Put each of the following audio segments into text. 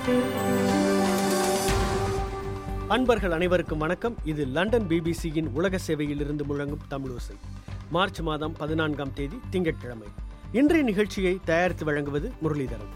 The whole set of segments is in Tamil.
அன்பர்கள் அனைவருக்கும் வணக்கம் இது லண்டன் பிபிசியின் உலக சேவையிலிருந்து முழங்கும் தமிழோசை மார்ச் மாதம் பதினான்காம் தேதி திங்கட்கிழமை இன்றைய நிகழ்ச்சியை தயாரித்து வழங்குவது முரளிதரன்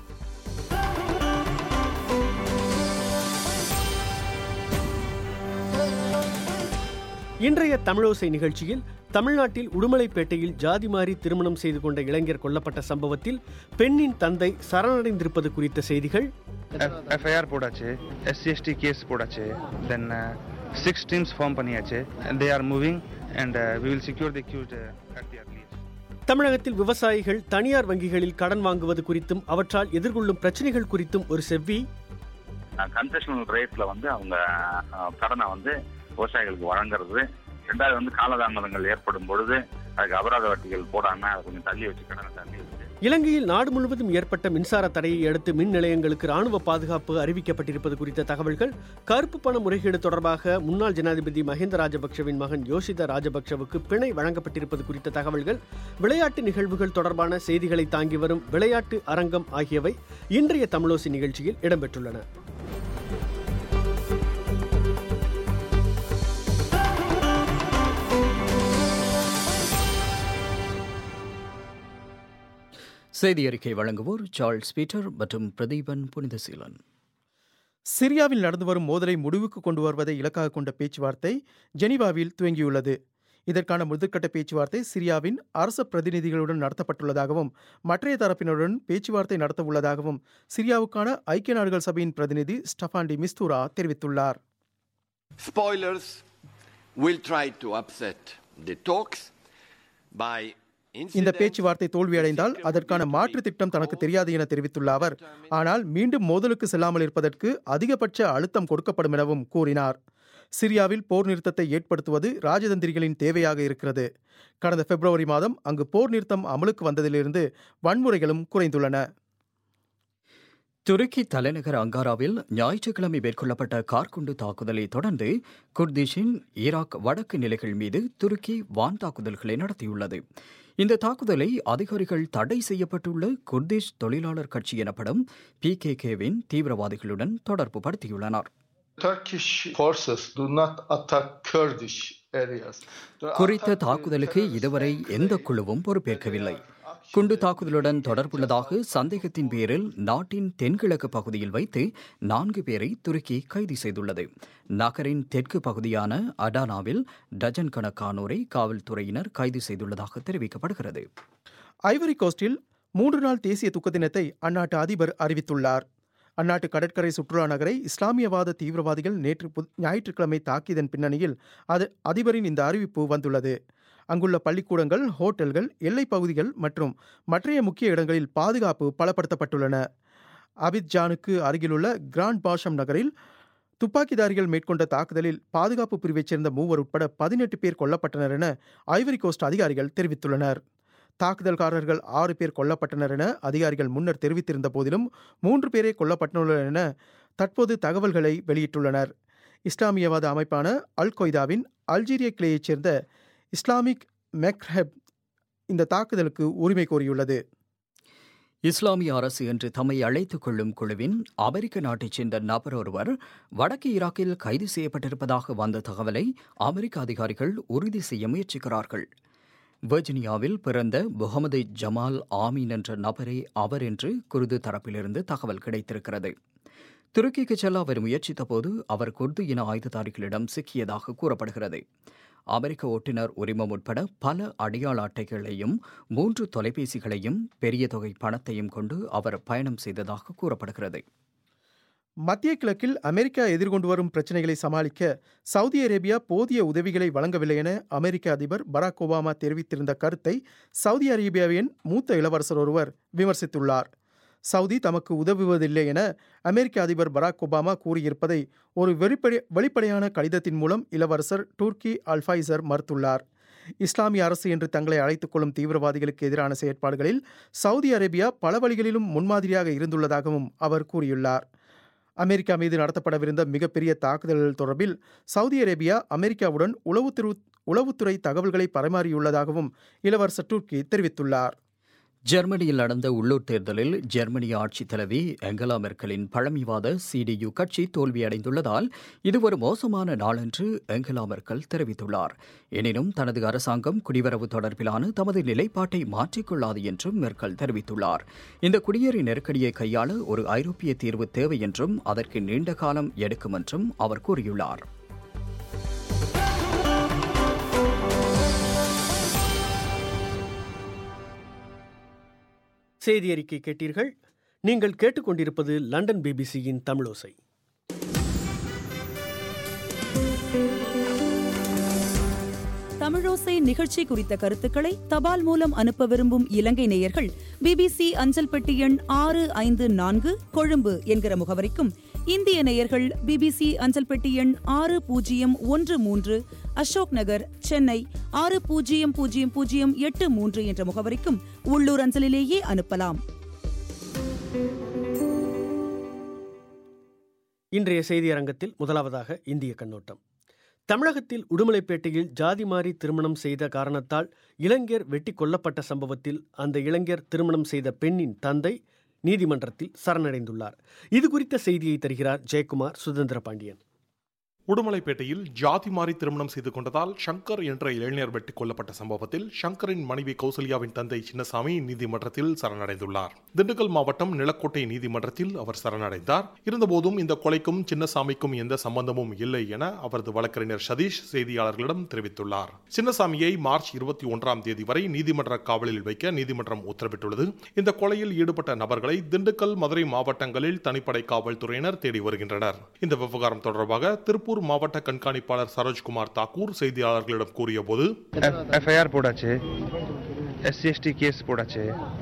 இன்றைய தமிழோசை நிகழ்ச்சியில் தமிழ்நாட்டில் உடுமலைப்பேட்டையில் ஜாதி மாறி திருமணம் செய்து கொண்ட இளைஞர் கொல்லப்பட்ட சம்பவத்தில் பெண்ணின் தந்தை சரணடைந்திருப்பது குறித்த செய்திகள் எஃப்ஐஆர் போடாச்சு எஸ்சி எஸ்டி கேஸ் போடாச்சு தென் சிக்ஸ் டீம்ஸ் ஃபார்ம் பண்ணியாச்சு they are moving and we will secure the accused at the earliest தமிழகத்தில் விவசாயிகள் தனியார் வங்கிகளில் கடன் வாங்குவது குறித்தும் அவற்றால் எதிர்கொள்ளும் பிரச்சனைகள் குறித்தும் ஒரு செவ்வி கன்செஷனல் ரேட்ல வந்து அவங்க அஹ், கடனை வந்து விவசாயிகளுக்கு வழங்குறது ரெண்டாவது வந்து காலதாமதங்கள் ஏற்படும் பொழுது அதுக்கு அபராத வட்டிகள் போடாம அதை கொஞ்சம் தள்ளி வச்சு கடனை தள்ளி வச்சு இலங்கையில் நாடு முழுவதும் ஏற்பட்ட மின்சார தடையை அடுத்து மின் நிலையங்களுக்கு ராணுவ பாதுகாப்பு அறிவிக்கப்பட்டிருப்பது குறித்த தகவல்கள் கருப்பு பண முறைகேடு தொடர்பாக முன்னாள் ஜனாதிபதி மஹிந்த ராஜபக்ஷவின் மகன் யோஷித ராஜபக்ஷவுக்கு பிணை வழங்கப்பட்டிருப்பது குறித்த தகவல்கள் விளையாட்டு நிகழ்வுகள் தொடர்பான செய்திகளை தாங்கி வரும் விளையாட்டு அரங்கம் ஆகியவை இன்றைய தமிழோசி நிகழ்ச்சியில் இடம்பெற்றுள்ளன செய்தி அறிக்கை வழங்குவோர் சார்ல்ஸ் பீட்டர் மற்றும் பிரதீபன் புனிதசீலன் சிரியாவில் நடந்து வரும் மோதலை முடிவுக்கு கொண்டு வருவதை இலக்காக கொண்ட பேச்சுவார்த்தை ஜெனீவாவில் துவங்கியுள்ளது இதற்கான முதற்கட்ட பேச்சுவார்த்தை சிரியாவின் அரச பிரதிநிதிகளுடன் நடத்தப்பட்டுள்ளதாகவும் மற்றைய தரப்பினருடன் பேச்சுவார்த்தை நடத்த உள்ளதாகவும் சிரியாவுக்கான ஐக்கிய நாடுகள் சபையின் பிரதிநிதி ஸ்டஃபான் டி மிஸ்தூரா தெரிவித்துள்ளார் Spoilers will try to upset the talks by இந்த incidents பேச்சுவார்த்தை தோல்வியடைந்தால் அதற்கான மாற்று திட்டம் தனக்கு தெரியாது என தெரிவித்துள்ள அவர் ஆனால் மீண்டும் மோதலுக்கு செல்லாமல் இருப்பதற்கு அதிகபட்ச அழுத்தம் கொடுக்கப்படும் எனவும் கூறினார் சிரியாவில் போர் நிறுத்தத்தை ஏற்படுத்துவது ராஜதந்திரிகளின் தேவையாக இருக்கிறது கடந்த பிப்ரவரி மாதம் அங்கு போர் நிறுத்தம் அமலுக்கு வந்ததிலிருந்து வன்முறைகளும் குறைந்துள்ளன துருக்கி தலைநகர் அங்காராவில் ஞாயிற்றுக்கிழமை மேற்கொள்ளப்பட்ட கார்குண்டு தாக்குதலை தொடர்ந்து குர்திஷின் ஈராக் வடக்கு நிலைகள் மீது துருக்கி வான் தாக்குதல்களை நடத்தியுள்ளது இந்த தாக்குதலை அதிகாரிகள் தடை செய்யப்பட்டுள்ள குர்திஷ் தொழிலாளர் கட்சி எனப்படும் பிகேகேவின் தீவிரவாதிகளுடன் தொடர்பு படுத்தியுள்ளனர் Turkish forces do not attack Kurdish areas. They குறித்த attack the தாக்குதலுக்கு terrorist இதுவரை எந்த குழுவும் பொறுப்பேற்கவில்லை குண்டு தாக்குதலுடன் தொடர்புள்ளதாக சந்தேகத்தின் பேரில் நாட்டின் தென்கிழக்கு பகுதியில் வைத்து நான்கு பேரை துருக்கி கைது செய்துள்ளது நகரின் தெற்கு பகுதியான அடானாவில் டஜன் கணக்கானோரை காவல்துறையினர் கைது செய்துள்ளதாக தெரிவிக்கப்படுகிறது ஐவரி கோஸ்டில் மூன்று நாள் தேசிய துக்க தினத்தை அந்நாட்டு அதிபர் அறிவித்துள்ளார் அந்நாட்டு கடற்கரை சுற்றுலா நகரை இஸ்லாமியவாத தீவிரவாதிகள் நேற்று புத்- ஞாயிற்றுக்கிழமை தாக்கியதன் பின்னணியில் அது அதிபரின் இந்த அறிவிப்பு வந்துள்ளது அங்குள்ள பள்ளிக்கூடங்கள் ஹோட்டல்கள் எல்லைப் பகுதிகள் மற்றும் மற்றைய முக்கிய இடங்களில் பாதுகாப்பு பலப்படுத்தப்பட்டுள்ளன அபித்ஜானுக்கு அருகிலுள்ள கிராண்ட் பாஷம் நகரில் துப்பாக்கிதாரிகள் மேற்கொண்ட தாக்குதலில் பாதுகாப்பு பிரிவைச் சேர்ந்த மூவர் உட்பட பதினெட்டு பேர் கொல்லப்பட்டனர் என ஐவரி கோஸ்ட் அதிகாரிகள் தெரிவித்துள்ளனர் தாக்குதல்காரர்கள் ஆறு பேர் கொல்லப்பட்டனர் என அதிகாரிகள் முன்னர் தெரிவித்திருந்த போதிலும் மூன்று பேரே கொல்லப்பட்டுள்ளனர் என தற்போது தகவல்களை வெளியிட்டுள்ளனர் இஸ்லாமியவாத அமைப்பான அல் கொய்தாவின் அல்ஜீரிய கிளையைச் சேர்ந்த இஸ்லாமிக் மெக்ஹெப் இந்த தாக்குதலுக்கு உரிமை கோரியுள்ளது இஸ்லாமிய அரசு என்று தம்மை அழைத்துக் கொள்ளும் குழுவின் அமெரிக்க நாட்டைச் சேர்ந்த நபர் ஒருவர் வடக்கு ஈராக்கில் கைது செய்யப்பட்டிருப்பதாக வந்த தகவலை அமெரிக்க அதிகாரிகள் உறுதி செய்ய முயற்சிக்கிறார்கள் வெர்ஜினியாவில் பிறந்த முகமது ஜமால் ஆமீன் என்ற நபரே அவர் என்று குர்து தரப்பிலிருந்து தகவல் கிடைத்திருக்கிறது துருக்கிக்கு செல்ல அவர் முயற்சித்தபோது அவர் குர்து இன ஆயுததாரிகளிடம் சிக்கியதாக கூறப்படுகிறது அமெரிக்க ஓட்டுநர் உரிமம் உட்பட பல அடையாள அட்டைகளையும் மூன்று தொலைபேசிகளையும் பெரிய தொகை பணத்தையும் கொண்டு அவர் பயணம் செய்ததாக கூறப்படுகிறது மத்திய கிழக்கில் அமெரிக்கா எதிர்கொண்டு வரும் பிரச்சனைகளை சமாளிக்க சவுதி அரேபியா போதிய உதவிகளை வழங்கவில்லை என அமெரிக்க அதிபர் பராக் ஒபாமா தெரிவித்திருந்த கருத்தை சவுதி அரேபியாவின் மூத்த இளவரசர் ஒருவர் விமர்சித்துள்ளார் சவுதி தமக்கு உதவுவதில்லை என அமெரிக்க அதிபர் பராக் ஒபாமா கூறியிருப்பதை ஒரு வெளிப்படை வெளிப்படையான கடிதத்தின் மூலம் இளவரசர் டூர்கி அல்ஃபைசர் மறுத்துள்ளார் இஸ்லாமிய அரசு என்று தங்களை அழைத்துக் கொள்ளும் தீவிரவாதிகளுக்கு எதிரான செயற்பாடுகளில் சவுதி அரேபியா பல வழிகளிலும் முன்மாதிரியாக இருந்துள்ளதாகவும் அவர் கூறியுள்ளார் அமெரிக்கா மீது நடத்தப்படவிருந்த மிகப்பெரிய தாக்குதல்கள் தொடர்பில் சவுதி அரேபியா அமெரிக்காவுடன் உளவுத்துறை உளவுத்துறை தகவல்களை பரிமாறியுள்ளதாகவும் இளவரசர் துர்க்கி தெரிவித்துள்ளார் ஜெர்மனியில் நடந்த உள்ளூர் தேர்தலில் ஜெர்மனிய ஆட்சித் தலைவி ஏங்கலா மெர்க்கலின் பழமைவாத சிடியு கட்சி தோல்வியடைந்துள்ளதால் இது ஒரு மோசமான நாள் என்று ஏங்கலா மெர்க்கல் தெரிவித்துள்ளார் எனினும் தனது அரசாங்கம் குடிவரவு தொடர்பிலான தமது நிலைப்பாட்டை மாற்றிக்கொள்ளாது என்றும் மெர்க்கல் தெரிவித்துள்ளார் இந்த குடியேறி நெருக்கடியை கையாள ஒரு ஐரோப்பிய தீர்வு தேவை என்றும் அதற்கு நீண்ட காலம் எடுக்கும் என்றும் அவர் கூறியுள்ளார் செய்தி அறிக்கை கேட்டீர்கள் நீங்கள் கேட்டுக்கொண்டிருப்பது லண்டன் பிபிசியின் தமிழோசை தமிழோசை நிகழ்ச்சி குறித்த கருத்துக்களை தபால் மூலம் அனுப்ப விரும்பும் இலங்கை நேயர்கள் பிபிசி அஞ்சல் பெட்டி எண் ஆறு ஐந்து நான்கு கொழும்பு என்கிற முகவரிக்கும் இந்திய நேயர்கள் பிபிசி அஞ்சல் பெட்டி எண் ஆறு பூஜ்ஜியம் ஒன்று மூன்று அசோக் நகர் சென்னை ஆறு பூஜ்ஜியம் பூஜ்ஜியம் பூஜ்ஜியம் எட்டு மூன்று என்ற முகவரிக்கும் உள்ளூர் அஞ்சலிலேயே அனுப்பலாம் இன்றைய செய்தி அரங்கத்தில் முதலாவதாக இந்திய கண்ணோட்டம் தமிழகத்தில் உடுமலைப்பேட்டையில் ஜாதி மாறி திருமணம் செய்த காரணத்தால் இளைஞர் வெட்டி கொல்லப்பட்ட சம்பவத்தில் அந்த இளைஞர் திருமணம் செய்த பெண்ணின் தந்தை நீதிமன்றத்தில் சரணடைந்துள்ளார் இது குறித்த செய்தியை தருகிறார் ஜெயக்குமார் சுதந்திர பாண்டியன் உடுமலைப்பேட்டையில் ஜாதி மாறி திருமணம் செய்து கொண்டதால் சங்கர் என்ற இளைஞர் வெட்டிக் கொல்லப்பட்ட சம்பவத்தில் சங்கரின் மனைவி கௌசல்யாவின் தந்தை சின்னசாமி நீதிமன்றத்தில் சரணடைந்துள்ளார் திண்டுக்கல் மாவட்டம் நிலக்கோட்டை நீதிமன்றத்தில் அவர் சரணடைந்தார் இருந்தபோதும் இந்த கொலைக்கும் சின்னசாமிக்கும் எந்த சம்பந்தமும் இல்லை என அவரது வழக்கறிஞர் சதீஷ் செய்தியாளர்களிடம் தெரிவித்துள்ளார் சின்னசாமியை மார்ச் இருபத்தி ஒன்றாம் தேதி வரை நீதிமன்ற காவலில் வைக்க நீதிமன்றம் உத்தரவிட்டுள்ளது இந்த கொலையில் ஈடுபட்ட நபர்களை திண்டுக்கல் மதுரை மாவட்டங்களில் தனிப்படை காவல்துறையினர் தேடி வருகின்றனர் இந்த விவகாரம் தொடர்பாக திருப்பூர் திருப்பூர் மாவட்ட கண்காணிப்பாளர் சரோஜ்குமார் தாக்கூர் செய்தியாளர்களிடம் கூறியபோது எஃப்ஐஆர் போடாச்சு எஸ்சி எஸ்டி கேஸ் போடாச்சு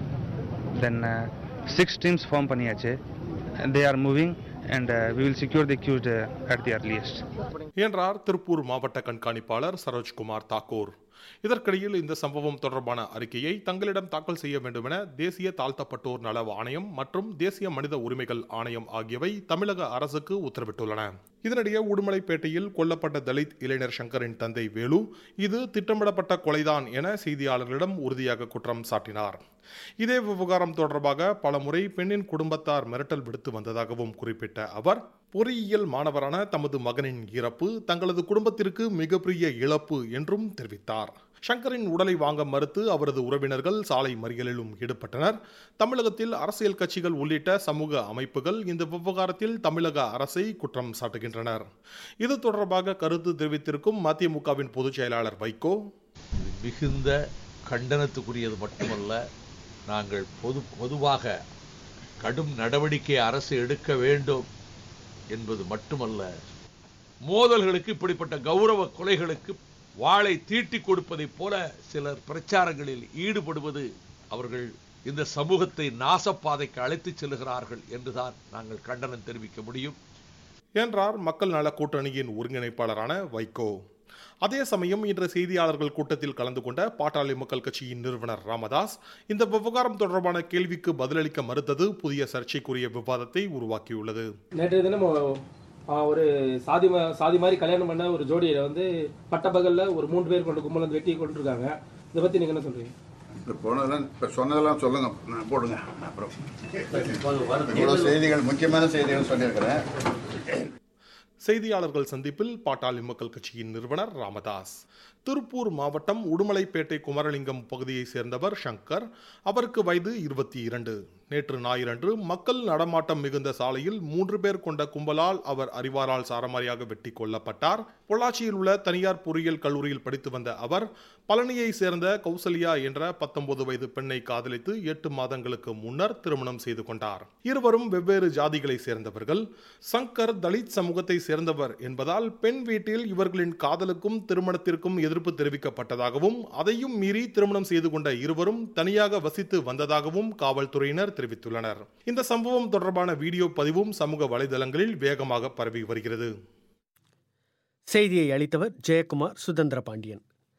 தென் சிக்ஸ் டீம்ஸ் ஃபார்ம் பண்ணியாச்சு they are moving and we will secure the accused at the earliest என்றார் திருப்பூர் மாவட்ட கண்காணிப்பாளர் சரோஜ்குமார் தாக்கூர் இதற்கிடையில் இந்த சம்பவம் தொடர்பான அறிக்கையை தங்களிடம் தாக்கல் செய்ய வேண்டும் என தேசிய தாழ்த்தப்பட்டோர் நல ஆணையம் மற்றும் தேசிய மனித உரிமைகள் ஆணையம் ஆகியவை தமிழக அரசுக்கு உத்தரவிட்டுள்ளன இதனிடையே உடுமலைப்பேட்டையில் கொல்லப்பட்ட தலித் இளைஞர் சங்கரின் தந்தை வேலு இது திட்டமிடப்பட்ட கொலைதான் என செய்தியாளர்களிடம் உறுதியாக குற்றம் சாட்டினார் இதே விவகாரம் தொடர்பாக பலமுறை பெண்ணின் குடும்பத்தார் மிரட்டல் விடுத்து வந்ததாகவும் குறிப்பிட்ட அவர் பொறியியல் மாணவரான தமது மகனின் இறப்பு தங்களது குடும்பத்திற்கு மிகப்பெரிய இழப்பு என்றும் தெரிவித்தார் சங்கரின் உடலை வாங்க மறுத்து அவரது உறவினர்கள் சாலை மறியலிலும் ஈடுபட்டனர் தமிழகத்தில் அரசியல் கட்சிகள் உள்ளிட்ட சமூக அமைப்புகள் இந்த விவகாரத்தில் தமிழக அரசை குற்றம் சாட்டுகின்றனர் இது தொடர்பாக கருத்து தெரிவித்திருக்கும் மதிமுகவின் பொதுச் செயலாளர் வைகோ மிகுந்த கண்டனத்துக்குரியது மட்டுமல்ல நாங்கள் பொது பொதுவாக கடும் நடவடிக்கை அரசு எடுக்க வேண்டும் என்பது மட்டுமல்ல மோதல்களுக்கு இப்படிப்பட்ட கௌரவ கொலைகளுக்கு வாளை தீட்டி கொடுப்பதைப் போல சிலர் பிரச்சாரங்களில் ஈடுபடுவது அவர்கள் இந்த சமூகத்தை நாசப்பாதைக்கு அழைத்துச் செல்கிறார்கள் என்றுதான் நாங்கள் கண்டனம் தெரிவிக்க முடியும் என்றார் மக்கள் நல கூட்டணியின் ஒருங்கிணைப்பாளரான வைகோ அதே சமயம் இன்று செய்தியாளர்கள் கூட்டத்தில் கலந்து கொண்ட பாட்டாளி மக்கள் கட்சியின் நிறுவனர் ராமதாஸ் இந்த விவகாரம் தொடர்பான கேள்விக்கு பதிலளிக்க மறுத்தது புதிய சர்ச்சைக்குரிய விவாதத்தை உருவாக்கியுள்ளது நேற்றைய தினம் ஒரு சாதி சாதி மாதிரி கல்யாணம் பண்ண ஒரு ஜோடியில வந்து பட்டப்பகல்ல ஒரு மூன்று பேர் கொண்டு கும்பல் வந்து வெட்டி கொண்டிருக்காங்க இதை பத்தி நீங்க என்ன சொல்றீங்க இப்போ போனதெல்லாம் இப்போ சொன்னதெல்லாம் சொல்லுங்க நான் போடுங்க அப்புறம் இவ்வளோ செய்திகள் முக்கியமான செய்திகள் சொல்லியிருக்கிறேன் செய்தியாளர்கள் சந்திப்பில் பாட்டாளி மக்கள் கட்சியின் நிறுவனர் ராமதாஸ் திருப்பூர் மாவட்டம் உடுமலைப்பேட்டை குமரலிங்கம் பகுதியைச் சேர்ந்தவர் சங்கர் அவருக்கு வயது இருபத்தி இரண்டு நேற்று ஞாயிறன்று மக்கள் நடமாட்டம் மிகுந்த சாலையில் மூன்று பேர் கொண்ட கும்பலால் அவர் அறிவாரால் சாரமாரியாக வெட்டி கொல்லப்பட்டார் பொள்ளாச்சியில் உள்ள தனியார் பொறியியல் கல்லூரியில் படித்து வந்த அவர் பழனியை சேர்ந்த கௌசல்யா என்ற பத்தொன்பது வயது பெண்ணை காதலித்து எட்டு மாதங்களுக்கு முன்னர் திருமணம் செய்து கொண்டார் இருவரும் வெவ்வேறு ஜாதிகளை சேர்ந்தவர்கள் சங்கர் தலித் சமூகத்தை சேர்ந்தவர் என்பதால் பெண் வீட்டில் இவர்களின் காதலுக்கும் திருமணத்திற்கும் எதிர்ப்பு தெரிவிக்கப்பட்டதாகவும் அதையும் மீறி திருமணம் செய்து கொண்ட இருவரும் தனியாக வசித்து வந்ததாகவும் காவல்துறையினர் தெரிவித்துள்ளனர் இந்த சம்பவம் தொடர்பான வீடியோ பதிவும் சமூக வலைதளங்களில் வேகமாக பரவி வருகிறது செய்தியை அளித்தவர் ஜெயக்குமார் சுதந்திர பாண்டியன்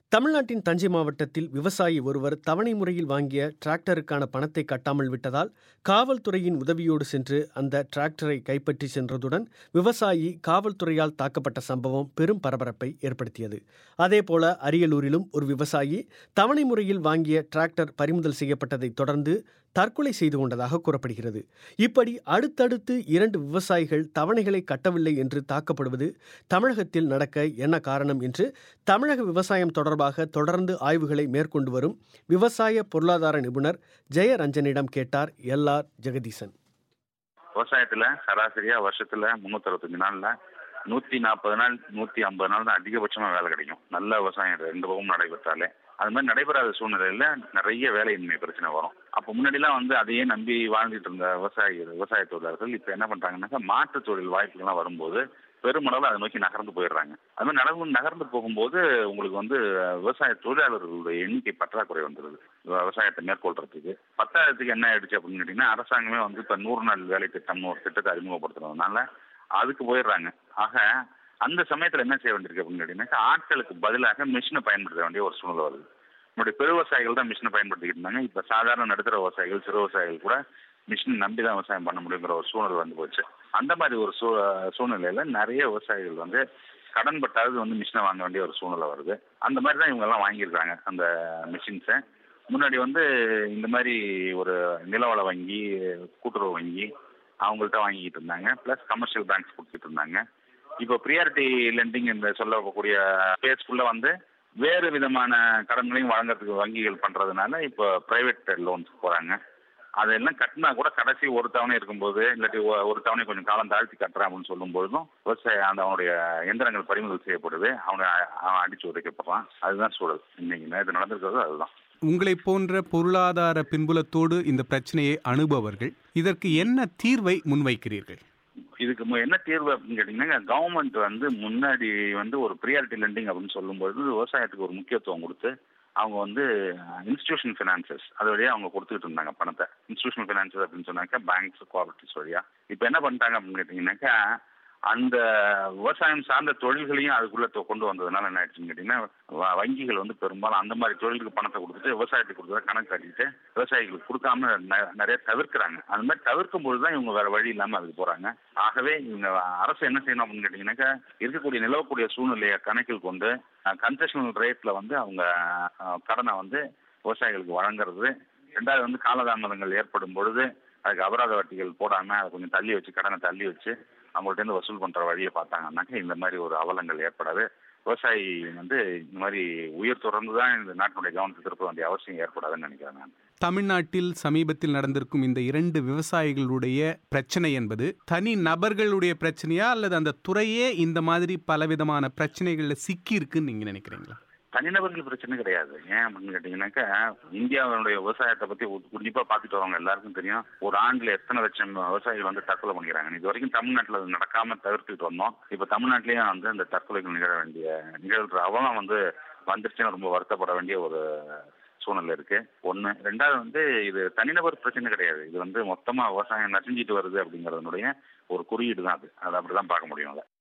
தமிழ்நாட்டின் தஞ்சை மாவட்டத்தில் விவசாயி ஒருவர் தவணை முறையில் வாங்கிய டிராக்டருக்கான பணத்தை கட்டாமல் விட்டதால் காவல்துறையின் உதவியோடு சென்று அந்த டிராக்டரை கைப்பற்றி சென்றதுடன் விவசாயி காவல்துறையால் தாக்கப்பட்ட சம்பவம் பெரும் பரபரப்பை ஏற்படுத்தியது அதேபோல அரியலூரிலும் ஒரு விவசாயி தவணை முறையில் வாங்கிய டிராக்டர் பறிமுதல் செய்யப்பட்டதைத் தொடர்ந்து தற்கொலை செய்து கொண்டதாக கூறப்படுகிறது இப்படி அடுத்தடுத்து இரண்டு விவசாயிகள் தவணைகளை கட்டவில்லை என்று தாக்கப்படுவது தமிழகத்தில் நடக்க என்ன காரணம் என்று தமிழக விவசாயம் தொடர்பாக தொடர்ந்து ஆய்வுகளை மேற்கொண்டு வரும் விவசாய பொருளாதார நிபுணர் ஜெயரஞ்சனிடம் கேட்டார் எல் ஆர் ஜெகதீசன் விவசாயத்துல சராசரியா வருஷத்துல முன்னூத்தி அறுபத்தஞ்சு நாள்ல நூத்தி நாற்பது நாள் நூத்தி ஐம்பது நாள் தான் அதிகபட்சமா வேலை கிடைக்கும் நல்ல விவசாயம் ரெண்டு பக்கமும் நடைபெற்றாலே அது மாதிரி நடைபெறாத சூழ்நிலையில நிறைய வேலையின்மை பிரச்சனை வரும் அப்போ முன்னாடிலாம் வந்து அதையே நம்பி வாழ்ந்துட்டு இருந்த விவசாயிகள் விவசாய தொழிலாளர்கள் இப்ப என்ன பண்றாங்கன்னாக்கா மாற்று தொழில் வாய்ப்புகள்லாம் வரும்போது பெருமளவில் அதை நோக்கி நகர்ந்து போயிடுறாங்க அது மாதிரி நகர்ந்து நகர்ந்து போகும்போது உங்களுக்கு வந்து விவசாய தொழிலாளர்களுடைய எண்ணிக்கை பற்றாக்குறை வந்துடுது விவசாயத்தை மேற்கொள்றதுக்கு பத்தாயிரத்துக்கு என்ன ஆயிடுச்சு அப்படின்னு கேட்டீங்கன்னா அரசாங்கமே வந்து இப்ப நூறு நாள் வேலை திட்டம்னு ஒரு திட்டத்தை அறிமுகப்படுத்துறதுனால அதுக்கு போயிடுறாங்க ஆக அந்த சமயத்துல என்ன செய்ய வேண்டியிருக்கு அப்படின்னு கேட்டீங்கன்னா ஆட்களுக்கு பதிலாக மிஷினை பயன்படுத்த வேண்டிய ஒரு சூழ்நிலை வருது நம்முடைய பெரு விவசாயிகள் தான் மிஷினை பயன்படுத்திக்கிட்டு இருந்தாங்க இப்ப சாதாரண நடுத்தர விவசாயிகள் சிறு விவசாயிகள் கூட மிஷின் நம்பி தான் விவசாயம் பண்ண முடியுங்கிற ஒரு சூழ்நிலை வந்து போச்சு அந்த மாதிரி ஒரு சூ சூழ்நிலையில நிறைய விவசாயிகள் வந்து கடன் பட்டாவது வந்து மிஷினை வாங்க வேண்டிய ஒரு சூழ்நிலை வருது அந்த மாதிரி தான் இவங்க எல்லாம் வாங்கியிருக்காங்க அந்த மிஷின்ஸை முன்னாடி வந்து இந்த மாதிரி ஒரு நிலவள வங்கி கூட்டுறவு வங்கி அவங்கள்ட்ட வாங்கிக்கிட்டு இருந்தாங்க ப்ளஸ் கமர்ஷியல் பேங்க்ஸ் கொடுத்துட்டு இருந்தாங்க இப்போ ப்ரியாரிட்டி லெண்டிங் என்று சொல்லக்கூடிய பேஸ்க்குள்ள வந்து வேறு விதமான கடன்களையும் வழங்குறதுக்கு வங்கிகள் பண்றதுனால இப்போ பிரைவேட் லோன்ஸ் போறாங்க அதெல்லாம் கட்டினா கூட கடைசி ஒரு தவணை இருக்கும்போது இல்லாட்டி ஒ- ஒரு தவணை கொஞ்சம் காலம் தாழ்த்தி கட்டுறேன் அப்படின்னு சொல்லும் பொழுதும் விவசாய அந்த அவனுடைய எந்திரங்கள் பறிமுதல் செய்யப்படுது அவனை அவன் அடிச்சு உதைக்கப்படுறான் அதுதான் சூழல் இன்னைக்கு நேற்று நடந்திருக்கிறது அதுதான் உங்களை போன்ற பொருளாதார பின்புலத்தோடு இந்த பிரச்சனையை அணுபவர்கள் இதற்கு என்ன தீர்வை முன்வைக்கிறீர்கள் இதுக்கு மு- என்ன தீர்வு அப்படின்னு கேட்டீங்கன்னா கவர்மெண்ட் வந்து முன்னாடி வந்து ஒரு ப்ரியாரிட்டி லெண்டிங் அப்படின்னு சொல்லும்போது விவசாயத்துக்கு ஒரு முக்கியத்துவம் கொடுத்து அவங்க வந்து இன்ஸ்டிடியூஷன் ஃபினான்சஸ் அது வழியா அவங்க கொடுத்துட்டு இருந்தாங்க பணத்தை இன்ஸ்டிடியூஷன் ஃபினான்சஸ் அப்படின்னு சொன்னாக்கா பேங்க்ஸ் கோஆபரேட்டிவ்ஸ் வழியா இப்போ என்ன பண்ணிட்டாங்க அப்படின்னு கேட்டீங்கன்னாக்கா அந்த விவசாயம் சார்ந்த தொழில்களையும் அதுக்குள்ள தொ- கொண்டு வந்ததுனால என்ன ஆயிடுச்சுன்னு கேட்டீங்கன்னா வ- வங்கிகள் வந்து பெரும்பாலும் அந்த மாதிரி தொழிலுக்கு பணத்தை கொடுத்துட்டு விவசாயத்துக்கு கொடுத்ததை கணக்கு காட்டிட்டு விவசாயிகளுக்கு கொடுக்காம ந- நிறைய தவிர்க்கிறாங்க அந்த மாதிரி தவிர்க்கும் பொழுது தான் இவங்க வேற வழி இல்லாம அதுக்கு போறாங்க ஆகவே இவங்க அரசு என்ன செய்யணும் அப்படின்னு கேட்டீங்கன்னாக்கா இருக்கக்கூடிய நிலவக்கூடிய சூழ்நிலையை கணக்கில் கொண்டு கன்செஷனல் ரேட்ல வந்து அவங்க அஹ், கடனை வந்து விவசாயிகளுக்கு வழங்குறது ரெண்டாவது வந்து காலதாமதங்கள் ஏற்படும் பொழுது அதுக்கு அபராத வட்டிகள் போடாம அதை கொஞ்சம் தள்ளி வச்சு கடனை தள்ளி வச்சு அவங்கள்ட்ட இருந்து வசூல் பண்ற வழியை பார்த்தாங்கன்னாக்க இந்த மாதிரி ஒரு அவலங்கள் ஏற்படாது விவசாயி வந்து இந்த மாதிரி உயிர் தொடர்ந்து தான் இந்த நாட்டினுடைய கவனத்தை திருப்ப வேண்டிய அவசியம் ஏற்படாதுன்னு நினைக்கிறேன் நான் தமிழ்நாட்டில் சமீபத்தில் நடந்திருக்கும் இந்த இரண்டு விவசாயிகளுடைய பிரச்சனை என்பது தனி நபர்களுடைய பிரச்சனையா அல்லது அந்த துறையே இந்த மாதிரி பலவிதமான பிரச்சனைகளில் சிக்கி இருக்குன்னு நீங்க நினைக்கிறீங்களா தனிநபர்கள் பிரச்சனை கிடையாது ஏன் அப்படின்னு கேட்டீங்கன்னாக்கா இந்தியாவுடைய விவசாயத்தை பத்தி உ- உன்னிப்பா பார்த்துட்டு வரவங்க எல்லாருக்கும் தெரியும் ஒரு ஆண்டுல எத்தனை லட்சம் விவசாயிகள் வந்து தற்கொலை பண்ணிக்கிறாங்க இது வரைக்கும் தமிழ்நாட்டுல அது நடக்காம தவிர்த்துட்டு வந்தோம் இப்ப தமிழ்நாட்டிலயும் வந்து அந்த தற்கொலைகள் நிகழ வேண்டிய நிகழ்ற அவலம் வந்து வந்துருச்சுன்னு ரொம்ப வருத்தப்பட வேண்டிய ஒரு சூழ்நிலை இருக்கு ஒண்ணு ரெண்டாவது வந்து இது தனிநபர் பிரச்சனை கிடையாது இது வந்து மொத்தமா விவசாயம் நசிஞ்சிட்டு வருது அப்படிங்கறதுனுடைய ஒரு குறியீடு தான் அது அதை அப்படிதான் பார்க்க முடியும் அதை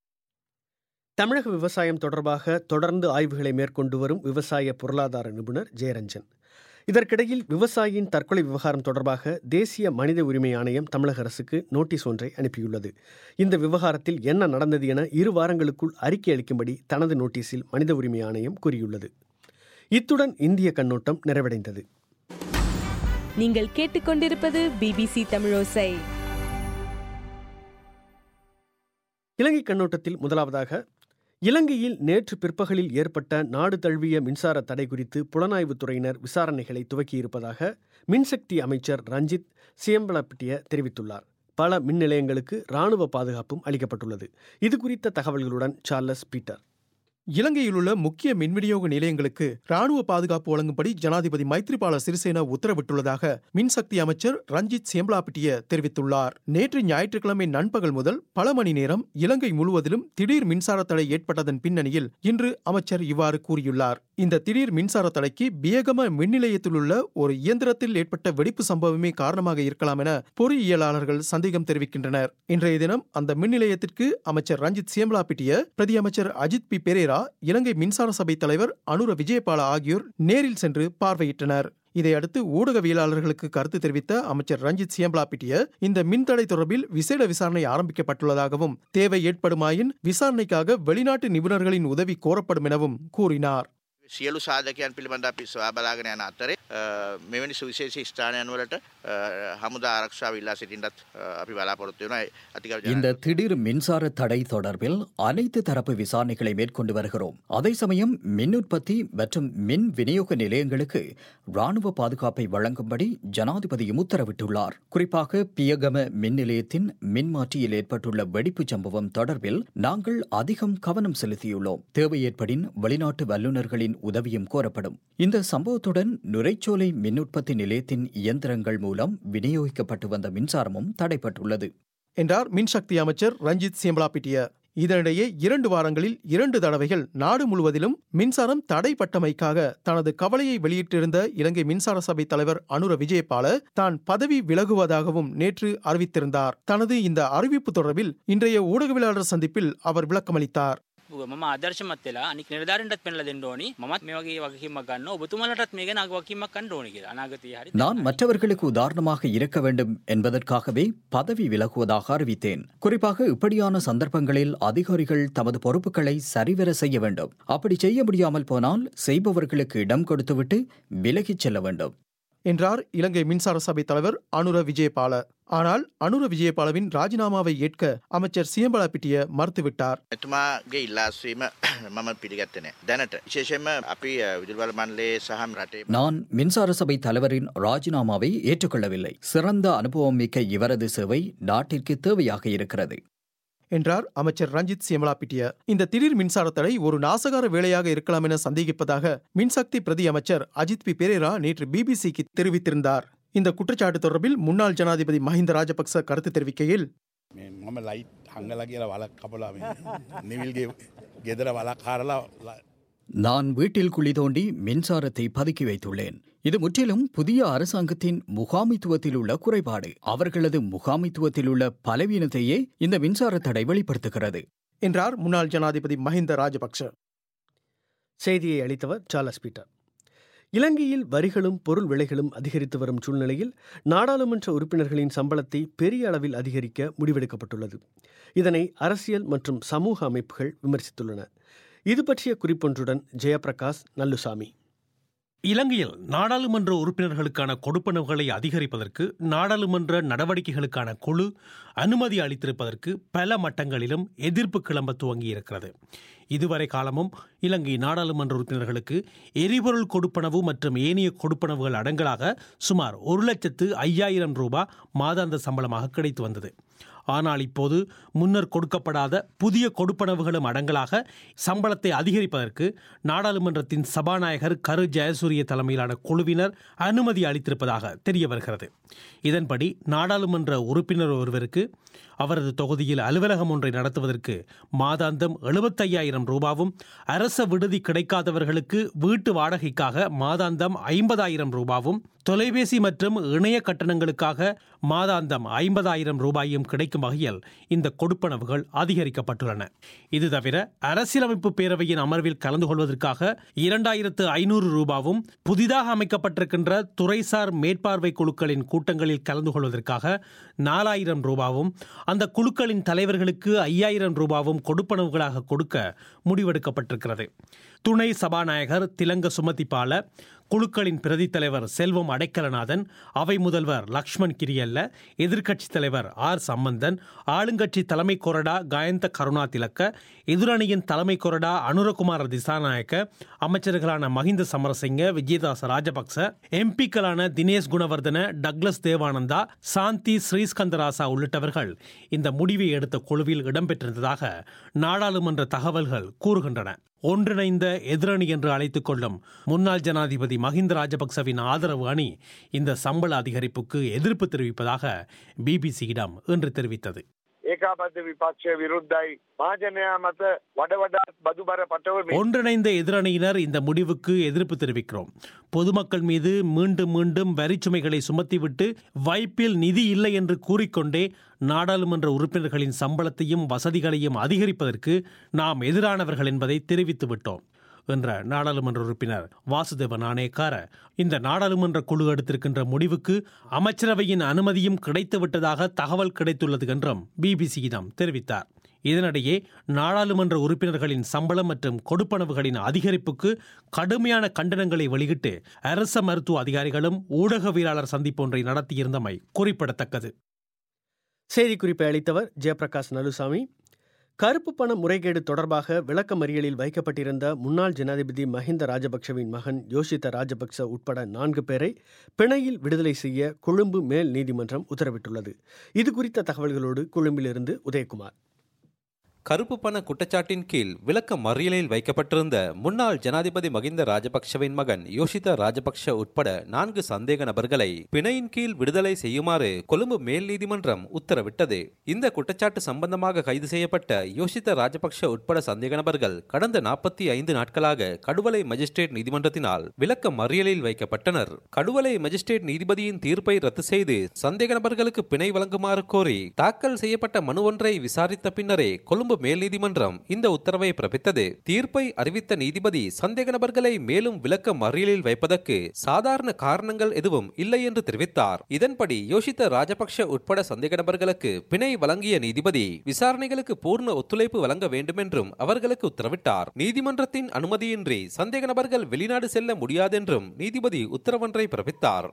தமிழக விவசாயம் தொடர்பாக தொடர்ந்து ஆய்வுகளை மேற்கொண்டு வரும் விவசாய பொருளாதார நிபுணர் ஜெயரஞ்சன் இதற்கிடையில் விவசாயியின் தற்கொலை விவகாரம் தொடர்பாக தேசிய மனித உரிமை ஆணையம் தமிழக அரசுக்கு நோட்டீஸ் ஒன்றை அனுப்பியுள்ளது இந்த விவகாரத்தில் என்ன நடந்தது என இரு வாரங்களுக்குள் அறிக்கை அளிக்கும்படி தனது நோட்டீஸில் மனித உரிமை ஆணையம் கூறியுள்ளது இத்துடன் இந்திய கண்ணோட்டம் நிறைவடைந்தது நீங்கள் கேட்டுக்கொண்டிருப்பது பிபிசி தமிழோசை இலங்கை கண்ணோட்டத்தில் முதலாவதாக இலங்கையில் நேற்று பிற்பகலில் ஏற்பட்ட நாடு தழுவிய மின்சார தடை குறித்து புலனாய்வுத் துறையினர் விசாரணைகளை துவக்கியிருப்பதாக மின்சக்தி அமைச்சர் ரஞ்சித் சியம்பலப்பட்டிய தெரிவித்துள்ளார் பல மின் நிலையங்களுக்கு ராணுவ பாதுகாப்பும் அளிக்கப்பட்டுள்ளது இது குறித்த தகவல்களுடன் சார்லஸ் பீட்டர் இலங்கையிலுள்ள முக்கிய மின் விநியோக நிலையங்களுக்கு ராணுவ பாதுகாப்பு வழங்கும்படி ஜனாதிபதி மைத்ரிபால சிறிசேன உத்தரவிட்டுள்ளதாக மின்சக்தி அமைச்சர் ரஞ்சித் சேம்பலாப்பிட்டிய தெரிவித்துள்ளார் நேற்று ஞாயிற்றுக்கிழமை நண்பகல் முதல் பல மணி நேரம் இலங்கை முழுவதிலும் திடீர் மின்சார தடை ஏற்பட்டதன் பின்னணியில் இன்று அமைச்சர் இவ்வாறு கூறியுள்ளார் இந்த திடீர் மின்சார தடைக்கு பியகம மின் நிலையத்திலுள்ள ஒரு இயந்திரத்தில் ஏற்பட்ட வெடிப்பு சம்பவமே காரணமாக இருக்கலாம் என பொறியியலாளர்கள் சந்தேகம் தெரிவிக்கின்றனர் இன்றைய தினம் அந்த மின் நிலையத்திற்கு அமைச்சர் ரஞ்சித் சேம்பலாப்பிட்டிய பிரதி அமைச்சர் அஜித் பி பெரேரா இலங்கை மின்சார சபை தலைவர் அனுர விஜயபால ஆகியோர் நேரில் சென்று பார்வையிட்டனர் இதையடுத்து ஊடகவியலாளர்களுக்கு கருத்து தெரிவித்த அமைச்சர் ரஞ்சித் சியம்பலாபிட்டிய இந்த மின்தடை தொடர்பில் விசேட விசாரணை ஆரம்பிக்கப்பட்டுள்ளதாகவும் தேவை ஏற்படுமாயின் விசாரணைக்காக வெளிநாட்டு நிபுணர்களின் உதவி கோரப்படும் எனவும் கூறினார் සියලු සාධකයන් පිළිබඳ අපි සොයා බලාගෙන යන අතරේ අ, මෙවැනි සුවිශේෂ ස්ථානයන් වලට අ, හමුදා ආරක්ෂාව ඉල්ලා සිටින්නත් අ, අපි බලාපොරොත්තු වෙනවා අතිකරු இந்த திடீர் மின்சார தடை தொடர்பில் அனைத்து தரப்பு விசாரணைகளை மேற்கொண்டு வருகிறோம் அதே சமயம் மின் உற்பத்தி மற்றும் மின் விநியோக நிலையங்களுக்கு ராணுவ பாதுகாப்பை வழங்கும்படி ஜனாதிபதியும் உத்தரவிட்டுள்ளார் குறிப்பாக பியகம மின் நிலையத்தின் மின்மாற்றியில் ஏற்பட்டுள்ள வெடிப்பு சம்பவம் தொடர்பில் நாங்கள் அதிகம் கவனம் செலுத்தியுள்ளோம் தேவை ஏற்படின் வெளிநாட்டு வல்லுநர்களின் உதவியும் கோரப்படும் இந்த சம்பவத்துடன் நுரைச்சோலை மின் உற்பத்தி நிலையத்தின் இயந்திரங்கள் மூலம் விநியோகிக்கப்பட்டு வந்த மின்சாரமும் தடைப்பட்டுள்ளது என்றார் மின்சக்தி அமைச்சர் ரஞ்சித் சியம்பலாபிட்டிய இதனிடையே இரண்டு வாரங்களில் இரண்டு தடவைகள் நாடு முழுவதிலும் மின்சாரம் தடைப்பட்டமைக்காக தனது கவலையை வெளியிட்டிருந்த இலங்கை மின்சார சபை தலைவர் அனுர விஜயபால தான் பதவி விலகுவதாகவும் நேற்று அறிவித்திருந்தார் தனது இந்த அறிவிப்பு தொடர்பில் இன்றைய ஊடகவியலாளர் சந்திப்பில் அவர் விளக்கமளித்தார் මම ආදර්ශමත් වෙලා අනික් නිලධාරීන්ටත් පෙන්ලා දෙන්න ඕනි මමත් මේ වගේ වගකීමක් ගන්න ඔබතුමාලටත් මේ ගැන වගකීමක් ගන්න ඕනි කියලා අනාගතයේ හරි நான் மற்றவர்களுக்கு உதாரணமாக இருக்க வேண்டும் என்பதற்காகவே பதவி விலகுவதாக அறிவித்தேன் குறிப்பாக இப்படியான சந்தர்ப்பங்களில் அதிகாரிகள் தமது பொறுப்புகளை சரிவர செய்ய வேண்டும் அப்படி செய்ய முடியாமல் போனால் செய்பவர்களுக்கு இடம் கொடுத்துவிட்டு விலகிச் செல்ல வேண்டும் என்றார் இலங்கை மின்சார சபை தலைவர் அனுர விஜயபால ஆனால் அனுர விஜயபாலவின் ராஜினாமாவை ஏற்க அமைச்சர் சியம்பலாபிட்டிய மறுத்துவிட்டார் එතුමාගේ ඉල්ලාස්වීම මම පිළිගත්තේ නෑ දැනට විශේෂයෙන්ම අපි අ, විදුලිවල මණ්ඩලයේ සහ රටේ நான் மின்சார சபை தலைவரின் ராஜினாமாவை ஏற்றுக்கொள்ளவில்லை சிறந்த அனுபவம் மிக்க இவரது சேவை நாட்டிற்கு தேவையாக இருக்கிறது என்றார் அமைச்சர் ரஞ்சித் சியமலாபிட்டிய இந்த திடீர் மின்சார தடை ஒரு நாசகார வேலையாக இருக்கலாம் என சந்தேகிப்பதாக மின்சக்தி பிரதி அமைச்சர் அஜித் பி பெரேரா நேற்று பிபிசிக்கு தெரிவித்திருந்தார் இந்த குற்றச்சாட்டு தொடர்பில் முன்னாள் ஜனாதிபதி மஹிந்த ராஜபக்ச கருத்து தெரிவிக்கையில் මේ මම ලයිට් හංගල කියලා වලක් කපලා මේ නිවිල්ගේ ගෙදර වලක් හරලා ල- நான் வீட்டில் குழி தோண்டி மின்சாரத்தை பதுக்கி வைத்துள்ளேன் இது முற்றிலும் புதிய அரசாங்கத்தின் முகாமித்துவத்தில் உள்ள குறைபாடு அவர்களது முகாமித்துவத்தில் உள்ள பலவீனத்தையே இந்த மின்சார தடை வெளிப்படுத்துகிறது என்றார் முன்னாள் ஜனாதிபதி மஹிந்த ராஜபக்ச செய்தியை அளித்தவர் சார்லஸ் பீட்டர் இலங்கையில் வரிகளும் பொருள் விலைகளும் அதிகரித்து வரும் சூழ்நிலையில் நாடாளுமன்ற உறுப்பினர்களின் சம்பளத்தை பெரிய அளவில் அதிகரிக்க முடிவெடுக்கப்பட்டுள்ளது இதனை அரசியல் மற்றும் சமூக அமைப்புகள் விமர்சித்துள்ளன இது பற்றிய குறிப்பொன்றுடன் ஜெயபிரகாஷ் நல்லுசாமி இலங்கையில் நாடாளுமன்ற உறுப்பினர்களுக்கான கொடுப்பனவுகளை அதிகரிப்பதற்கு நாடாளுமன்ற நடவடிக்கைகளுக்கான குழு அனுமதி அளித்திருப்பதற்கு பல மட்டங்களிலும் எதிர்ப்பு கிளம்ப துவங்கியிருக்கிறது இதுவரை காலமும் இலங்கை நாடாளுமன்ற உறுப்பினர்களுக்கு எரிபொருள் கொடுப்பனவு மற்றும் ஏனைய கொடுப்பனவுகள் அடங்கலாக சுமார் ஒரு லட்சத்து ஐயாயிரம் ரூபாய் மாதாந்த சம்பளமாக கிடைத்து வந்தது ஆனால் இப்போது முன்னர் கொடுக்கப்படாத புதிய கொடுப்பனவுகளும் அடங்கலாக சம்பளத்தை அதிகரிப்பதற்கு நாடாளுமன்றத்தின் சபாநாயகர் கரு ஜெயசூரிய தலைமையிலான குழுவினர் அனுமதி அளித்திருப்பதாக தெரிய வருகிறது இதன்படி நாடாளுமன்ற உறுப்பினர் ஒருவருக்கு அவரது தொகுதியில் அலுவலகம் ஒன்றை நடத்துவதற்கு மாதாந்தம் எழுபத்தையாயிரம் ரூபாவும் அரச விடுதி கிடைக்காதவர்களுக்கு வீட்டு வாடகைக்காக மாதாந்தம் ஐம்பதாயிரம் ரூபாவும் தொலைபேசி மற்றும் இணைய கட்டணங்களுக்காக மாதாந்தம் ஐம்பதாயிரம் ரூபாயும் கிடைக்கும் வகையில் இந்த கொடுப்பனவுகள் அதிகரிக்கப்பட்டுள்ளன இது தவிர அரசியலமைப்பு பேரவையின் அமர்வில் கலந்து கொள்வதற்காக இரண்டாயிரத்து ஐநூறு ரூபாவும் புதிதாக அமைக்கப்பட்டிருக்கின்ற துறைசார் மேற்பார்வை குழுக்களின் கூட்டங்களில் கலந்து கொள்வதற்காக நாலாயிரம் ரூபாவும் அந்த குழுக்களின் தலைவர்களுக்கு ஐயாயிரம் ரூபாவும் கொடுப்பனவுகளாக கொடுக்க முடிவெடுக்கப்பட்டிருக்கிறது துணை சபாநாயகர் திலங்க சுமதிபால குழுக்களின் பிரதி தலைவர் செல்வம் அடைக்கலநாதன் அவை முதல்வர் லக்ஷ்மண் கிரியல்ல எதிர்க்கட்சித் தலைவர் ஆர் சம்பந்தன் ஆளுங்கட்சி தலைமை கொறடா காயந்த கருணா திலக்க எதிரணியின் தலைமை கொறடா அனுரகுமார திசாநாயக்க அமைச்சர்களான மஹிந்த சமரசிங்க விஜயதாச ராஜபக்ச எம்பிக்களான தினேஷ் குணவர்தன டக்ளஸ் தேவானந்தா சாந்தி ஸ்ரீஸ்கந்தராசா உள்ளிட்டவர்கள் இந்த முடிவை எடுத்த குழுவில் இடம்பெற்றிருந்ததாக நாடாளுமன்ற தகவல்கள் கூறுகின்றன ஒன்றிணைந்த எதிரணி என்று அழைத்துக் கொள்ளும் முன்னாள் ஜனாதிபதி மஹிந்த ராஜபக்சவின் ஆதரவு அணி இந்த சம்பள அதிகரிப்புக்கு எதிர்ப்பு தெரிவிப்பதாக பிபிசியிடம் இன்று தெரிவித்தது ඒ ඒකාපත විපක්ෂය විරුද්ධයි මහජනයා මත වඩ වඩාත් බදුබර පටවමින් ஒன்றிணைந்த எதிரணியினர் இந்த முடிவுக்கு எதிர்ப்பு தெரிவிக்கிறோம் பொதுமக்கள் மீது மீண்டும் மீண்டும் வரிச்சுமைகளை சுமத்திவிட்டு வைப்பில் நிதி இல்லை என்று கூறிக்கொண்டே நாடாளுமன்ற உறுப்பினர்களின் சம்பளத்தையும் வசதிகளையும் அதிகரிப்பதற்கு நாம் எதிரானவர்கள் என்பதை தெரிவித்து விட்டோம் என்ற நாடாளுமன்ற உறுப்பினர் வாசுதேவ நாணயக்கார இந்த நாடாளுமன்ற குழு எடுத்திருக்கின்ற முடிவுக்கு அமைச்சரவையின் அனுமதியும் கிடைத்துவிட்டதாக தகவல் கிடைத்துள்ளது என்றும் பிபிசியிடம் தெரிவித்தார் இதனிடையே நாடாளுமன்ற உறுப்பினர்களின் சம்பளம் மற்றும் கொடுப்பனவுகளின் அதிகரிப்புக்கு கடுமையான கண்டனங்களை வெளியிட்டு அரச மருத்துவ அதிகாரிகளும் ஊடகவியலாளர் சந்திப்பு ஒன்றை நடத்தியிருந்தமை குறிப்பிடத்தக்கது செய்திக்குறிப்பை அளித்தவர் ஜெயபிரகாஷ் நலுசாமி கருப்பு பண முறைகேடு தொடர்பாக விளக்கமறியலில் வைக்கப்பட்டிருந்த முன்னாள் ஜனாதிபதி மஹிந்த ராஜபக்சவின் மகன் யோஷித ராஜபக்ச உட்பட நான்கு பேரை பிணையில் விடுதலை செய்ய கொழும்பு மேல் நீதிமன்றம் உத்தரவிட்டுள்ளது இது குறித்த தகவல்களோடு கொழும்பிலிருந்து உதயகுமார் கருப்பு பண குற்றச்சாட்டின் கீழ் விளக்க மறியலில் வைக்கப்பட்டிருந்த முன்னாள் ஜனாதிபதி மகிந்த ராஜபக்ஷவின் மகன் யோஷித ராஜபக்ஷ உட்பட நான்கு சந்தேக நபர்களை பிணையின் கீழ் விடுதலை செய்யுமாறு கொழும்பு மேல் நீதிமன்றம் உத்தரவிட்டது இந்த குற்றச்சாட்டு சம்பந்தமாக கைது செய்யப்பட்ட யோஷித ராஜபக்ஷ உட்பட சந்தேக நபர்கள் கடந்த நாற்பத்தி ஐந்து நாட்களாக கடுவலை மஜிஸ்ட்ரேட் நீதிமன்றத்தினால் விளக்க மறியலில் வைக்கப்பட்டனர் கடுவலை மஜிஸ்ட்ரேட் நீதிபதியின் தீர்ப்பை ரத்து செய்து சந்தேக நபர்களுக்கு பிணை வழங்குமாறு கோரி தாக்கல் செய்யப்பட்ட மனு ஒன்றை விசாரித்த பின்னரே கொழும்பு மேல் நீதிமன்றம் இந்த உத்தரவை பிறப்பித்தது தீர்ப்பை அறிவித்த நீதிபதி சந்தேக நபர்களை மேலும் விளக்க மறியலில் வைப்பதற்கு சாதாரண காரணங்கள் எதுவும் இல்லை என்று தெரிவித்தார் இதன்படி யோசித்த ராஜபக்ஷ உட்பட சந்தேக நபர்களுக்கு பிணை வழங்கிய நீதிபதி விசாரணைகளுக்கு பூர்ண ஒத்துழைப்பு வழங்க வேண்டும் என்றும் அவர்களுக்கு உத்தரவிட்டார் நீதிமன்றத்தின் அனுமதியின்றி சந்தேக நபர்கள் வெளிநாடு செல்ல முடியாதென்றும் நீதிபதி உத்தரவொன்றை பிறப்பித்தார்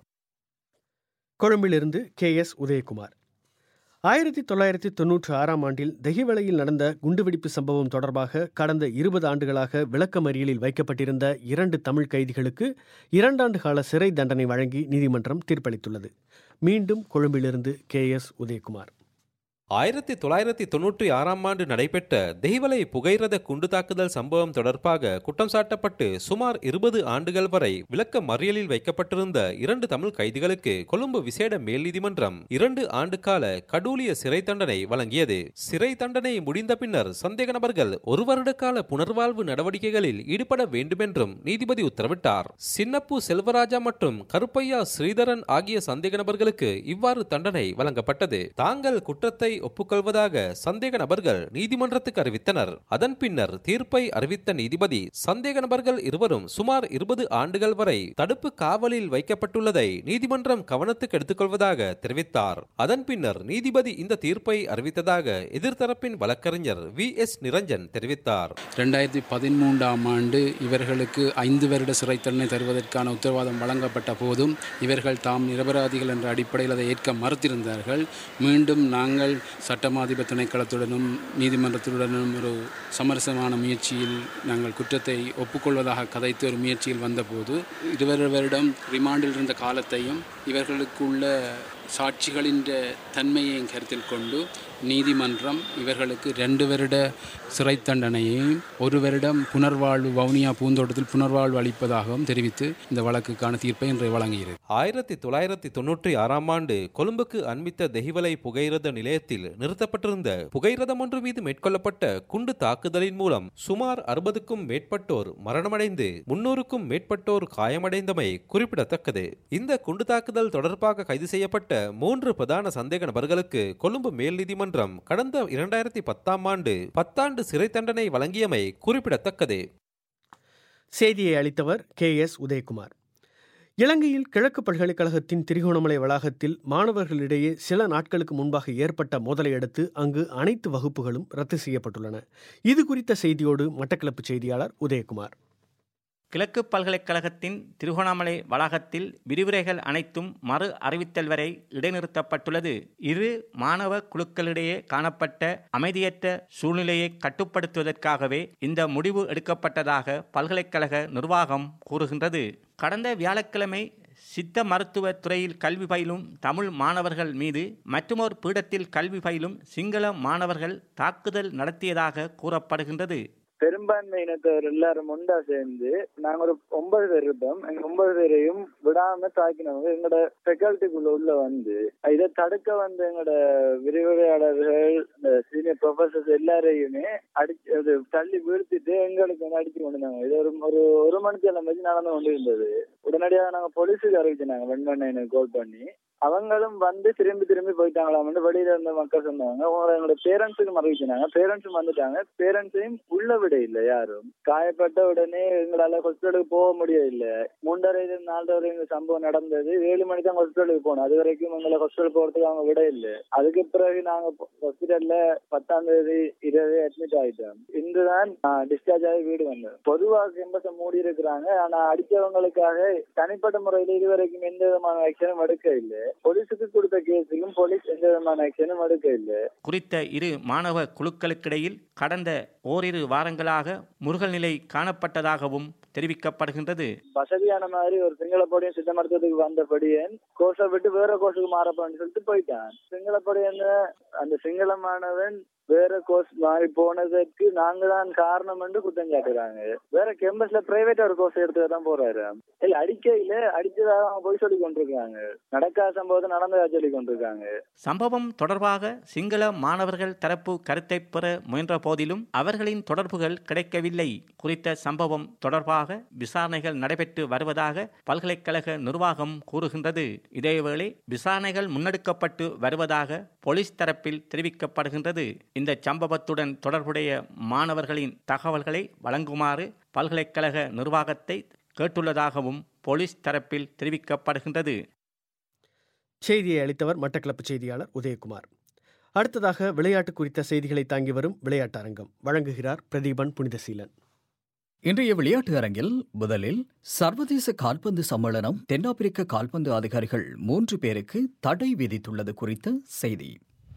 கொழும்பிலிருந்து கே எஸ் உதயகுமார் ஆயிரத்தி தொள்ளாயிரத்தி தொன்னூற்றி ஆறாம் ஆண்டில் தெஹிவளையில் நடந்த குண்டுவெடிப்பு சம்பவம் தொடர்பாக கடந்த இருபது ஆண்டுகளாக விளக்கமறியலில் வைக்கப்பட்டிருந்த இரண்டு தமிழ் கைதிகளுக்கு இரண்டாண்டு கால சிறை தண்டனை வழங்கி நீதிமன்றம் தீர்ப்பளித்துள்ளது மீண்டும் கொழும்பிலிருந்து கே எஸ் உதயகுமார் ஆயிரத்தி தொள்ளாயிரத்தி தொன்னூற்றி ஆறாம் ஆண்டு நடைபெற்ற தெய்வலை புகையிரத குண்டு தாக்குதல் சம்பவம் தொடர்பாக குற்றம் சாட்டப்பட்டு சுமார் இருபது ஆண்டுகள் வரை விளக்க மறியலில் வைக்கப்பட்டிருந்த இரண்டு தமிழ் கைதிகளுக்கு கொழும்பு விசேட மேல் நீதிமன்றம் இரண்டு ஆண்டு கால கடூலிய சிறை தண்டனை வழங்கியது சிறை தண்டனை முடிந்த பின்னர் சந்தேக நபர்கள் ஒரு வருட கால புனர்வாழ்வு நடவடிக்கைகளில் ஈடுபட வேண்டுமென்றும் நீதிபதி உத்தரவிட்டார் சின்னப்பு செல்வராஜா மற்றும் கருப்பையா ஸ்ரீதரன் ஆகிய சந்தேக நபர்களுக்கு இவ்வாறு தண்டனை வழங்கப்பட்டது தாங்கள் குற்றத்தை ஒப்புக்கொள்வதாக சந்தேக நபர்கள் நீதிமன்றத்துக்கு அறிவித்தனர் அதன் பின்னர் தீர்ப்பை அறிவித்த நீதிபதி சந்தேக நபர்கள் இருவரும் சுமார் இருபது ஆண்டுகள் வரை தடுப்பு காவலில் வைக்கப்பட்டுள்ளதை நீதிமன்றம் கவனத்துக்கு எடுத்துக்கொள்வதாக தெரிவித்தார் அதன் பின்னர் நீதிபதி இந்த தீர்ப்பை அறிவித்ததாக எதிர்த்தரப்பின் வழக்கறிஞர் வி எஸ் நிரஞ்சன் தெரிவித்தார் ரெண்டாயிரத்தி பதிமூன்றாம் ஆண்டு இவர்களுக்கு ஐந்து வருட சிறை தண்டனை தருவதற்கான உத்தரவாதம் வழங்கப்பட்ட போதும் இவர்கள் தாம் நிரபராதிகள் என்ற அடிப்படையில் அதை ஏற்க மறுத்திருந்தார்கள் மீண்டும் நாங்கள் சட்டமாதிப திணைக்களத்துடனும் நீதிமன்றத்துடனும் ஒரு சமரசமான முயற்சியில் நாங்கள் குற்றத்தை ஒப்புக்கொள்வதாக கதைத்து ஒரு முயற்சியில் வந்தபோது இருவர் வருடம் ரிமாண்டில் இருந்த காலத்தையும் இவர்களுக்குள்ள சாட்சிகளின் தன்மையையும் கருத்தில் கொண்டு நீதிமன்றம் இவர்களுக்கு ரெண்டு வருட சிறை தண்டனையையும் ஒரு வருடம் புனர்வாழ்வு வவுனியா பூந்தோட்டத்தில் புனர்வாழ்வு அளிப்பதாகவும் தெரிவித்து இந்த வழக்குக்கான தீர்ப்பை இன்று வழங்குகிறது ஆயிரத்தி தொள்ளாயிரத்தி தொன்னூற்றி ஆறாம் ஆண்டு கொழும்புக்கு அண்மித்த தெஹிவலை புகையிரத நிலையத்தில் நிறுத்தப்பட்டிருந்த புகையிரதம் ஒன்று மீது மேற்கொள்ளப்பட்ட குண்டு தாக்குதலின் மூலம் சுமார் அறுபதுக்கும் மேற்பட்டோர் மரணமடைந்து முன்னூறுக்கும் மேற்பட்டோர் காயமடைந்தமை குறிப்பிடத்தக்கது இந்த குண்டு தாக்குதல் தொடர்பாக கைது செய்யப்பட்ட மூன்று பிரதான சந்தேக நபர்களுக்கு கொழும்பு மேல் நீதிமன்றம் கடந்த இரண்டாயிரத்தி பத்தாம் ஆண்டு பத்தாண்டு சிறை தண்டனை வழங்கியமை குறிப்பிடத்தக்கது செய்தியை அளித்தவர் கே எஸ் உதயகுமார் இலங்கையில் கிழக்கு பல்கலைக்கழகத்தின் திரிகோணமலை வளாகத்தில் மாணவர்களிடையே சில நாட்களுக்கு முன்பாக ஏற்பட்ட மோதலை அடுத்து அங்கு அனைத்து வகுப்புகளும் ரத்து செய்யப்பட்டுள்ளன இது குறித்த செய்தியோடு மட்டக்களப்பு செய்தியாளர் உதயகுமார் கிழக்கு பல்கலைக்கழகத்தின் திருகோணாமலை வளாகத்தில் விரிவுரைகள் அனைத்தும் மறு அறிவித்தல் வரை இடைநிறுத்தப்பட்டுள்ளது இரு மாணவ குழுக்களிடையே காணப்பட்ட அமைதியற்ற சூழ்நிலையை கட்டுப்படுத்துவதற்காகவே இந்த முடிவு எடுக்கப்பட்டதாக பல்கலைக்கழக நிர்வாகம் கூறுகின்றது கடந்த வியாழக்கிழமை சித்த மருத்துவ துறையில் கல்வி பயிலும் தமிழ் மாணவர்கள் மீது மற்றுமோர் பீடத்தில் கல்வி பயிலும் சிங்கள மாணவர்கள் தாக்குதல் நடத்தியதாக கூறப்படுகின்றது பெரும்பான்மை இனத்தவர் எல்லாரும் ஒண்டா சேர்ந்து நாங்க ஒரு ஒன்பது பேர் இருப்போம் எங்க ஒன்பது பேரையும் விடாம தாக்கினவங்க எங்களோட ஃபெக்கல்ட்டிக்குள்ள உள்ள வந்து இதை தடுக்க வந்த எங்களோட விரிவுரையாளர்கள் இந்த சீனியர் ப்ரொஃபசர்ஸ் எல்லாரையுமே அடிச்சு அது தள்ளி வீழ்த்திட்டு எங்களுக்கு வந்து அடிச்சு கொண்டு வந்தாங்க இது ஒரு ஒரு ஒரு மணி நேரம் வச்சு நடந்து கொண்டு இருந்தது உடனடியாக நாங்க போலீஸுக்கு அறிவிச்சினாங்க வெண்மண்ணை கால் பண்ணி அவங்களும் வந்து திரும்பி திரும்பி போயிட்டாங்களாம் வெளியில இருந்த மக்கள் சொன்னாங்க உங்களை எங்களோட பேரண்ட்ஸுக்கும் அறிவிச்சினாங்க பேரண்ட்ஸும் வந்துட்டாங்க பேரண்ட்ஸையும் உள்ள விட இல்லை யாரும் காயப்பட்ட உடனே எங்களால ஹாஸ்பிட்டலுக்கு போக முடியல மூன்றரை நாலரை இந்த சம்பவம் நடந்தது ஏழு மணி தான் ஹாஸ்பிட்டலுக்கு போனோம் அது வரைக்கும் எங்களை ஹாஸ்பிட்டல் போறதுக்கு அவங்க விட இல்லை அதுக்கு பிறகு நாங்க ஹாஸ்பிட்டல்ல பத்தாம் தேதி இரவே அட்மிட் ஆயிட்டோம் இன்றுதான் டிஸ்சார்ஜ் ஆகி வீடு வந்தோம் பொதுவாக கேம்பஸை மூடி இருக்கிறாங்க ஆனா அடிச்சவங்களுக்காக தனிப்பட்ட முறையில் இதுவரைக்கும் எந்த விதமான ஆக்ஷனும் எடுக்க இல்லை போலீஸுக்கு கொடுத்த கேஸுக்கும் போலீஸ் எந்த விதமான ஆக்ஷனும் எடுக்க இல்லை குறித்த இரு மாணவ குழுக்களுக்கிடையில் கடந்த ஓரிரு வாரங்களாக முருகல் நிலை காணப்பட்டதாகவும் தெரிவிக்கப்படுகின்றது வசதியான மாதிரி ஒரு சிங்களப்படியும் சித்த மருத்துவத்துக்கு வந்தபடியன் கோர்ஸை விட்டு வேற கோர்ஸுக்கு மாறப்பான்னு சொல்லிட்டு போயிட்டான் சிங்களப்படியன் அந்த சிங்களமானவன் வேற கோர்ஸ் மாறி போனதுக்கு நாங்க தான் காரணம் என்று குற்றம் சாட்டுறாங்க வேற கேம்பஸ்ல பிரைவேட் ஒரு கோர்ஸ் எடுத்துட்டு தான் போறாரு இல்ல அடிக்கையில அடிச்சதாக அவங்க போய் சொல்லி கொண்டிருக்காங்க நடக்காத சம்பவத்தை நடந்ததா சொல்லி கொண்டிருக்காங்க சம்பவம் தொடர்பாக சிங்கள மாணவர்கள் தரப்பு கருத்தை பெற முயன்ற போதிலும் அவர்களின் தொடர்புகள் கிடைக்கவில்லை குறித்த சம்பவம் தொடர்பாக விசாரணைகள் நடைபெற்று வருவதாக பல்கலைக்கழக நிர்வாகம் கூறுகின்றது இதேவேளை விசாரணைகள் முன்னெடுக்கப்பட்டு வருவதாக போலீஸ் தரப்பில் தெரிவிக்கப்படுகின்றது இந்த சம்பவத்துடன் தொடர்புடைய மாணவர்களின் தகவல்களை வழங்குமாறு பல்கலைக்கழக நிர்வாகத்தை கேட்டுள்ளதாகவும் போலீஸ் தரப்பில் தெரிவிக்கப்படுகின்றது செய்தியை அளித்தவர் மட்டக்களப்பு செய்தியாளர் உதயகுமார் அடுத்ததாக விளையாட்டு குறித்த செய்திகளை தாங்கி வரும் விளையாட்டு அரங்கம் வழங்குகிறார் பிரதீபன் புனிதசீலன் இன்றைய விளையாட்டு அரங்கில் முதலில் சர்வதேச கால்பந்து சம்மேளனம் தென்னாப்பிரிக்க கால்பந்து அதிகாரிகள் மூன்று பேருக்கு தடை விதித்துள்ளது குறித்த செய்தி